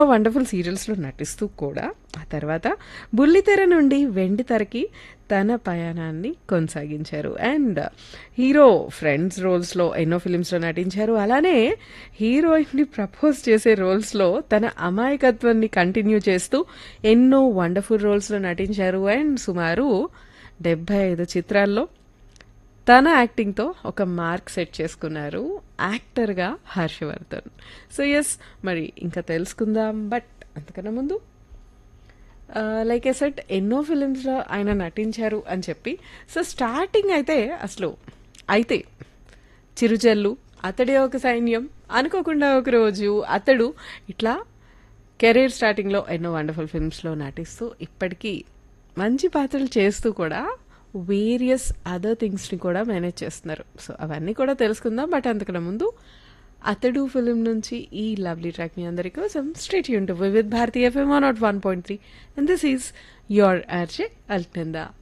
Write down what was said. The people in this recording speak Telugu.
వండర్ఫుల్ సీరియల్స్లో నటిస్తూ కూడా ఆ తర్వాత బుల్లితెర నుండి వెండి తెరకి తన పయనాన్ని కొనసాగించారు అండ్ హీరో ఫ్రెండ్స్ రోల్స్లో ఎన్నో ఫిలిమ్స్లో నటించారు అలానే హీరోయిన్ని ప్రపోజ్ చేసే రోల్స్లో తన అమాయకత్వాన్ని కంటిన్యూ చేస్తూ ఎన్నో వండర్ఫుల్ రోల్స్లో నటించారు అండ్ సుమారు డెబ్బై ఐదు చిత్రాల్లో తన యాక్టింగ్తో ఒక మార్క్ సెట్ చేసుకున్నారు యాక్టర్గా హర్షవర్ధన్ సో ఎస్ మరి ఇంకా తెలుసుకుందాం బట్ అంతకన్నా ముందు లైక్ ఏ సెట్ ఎన్నో ఫిలిమ్స్లో ఆయన నటించారు అని చెప్పి సో స్టార్టింగ్ అయితే అసలు అయితే చిరుజల్లు అతడే ఒక సైన్యం అనుకోకుండా ఒక రోజు అతడు ఇట్లా కెరీర్ స్టార్టింగ్లో ఎన్నో వండర్ఫుల్ ఫిల్మ్స్లో నటిస్తూ ఇప్పటికీ మంచి పాత్రలు చేస్తూ కూడా వేరియస్ అదర్ థింగ్స్ని కూడా మేనేజ్ చేస్తున్నారు సో అవన్నీ కూడా తెలుసుకుందాం బట్ అంతకన్నా ముందు అతడు ఫిలిం నుంచి ఈ లవ్లీ ట్రాక్ మీ అందరి కోసం స్ట్రీట్ యూన్ to with Bharatiya FM naught one point three and this is your RJ అల్టెందా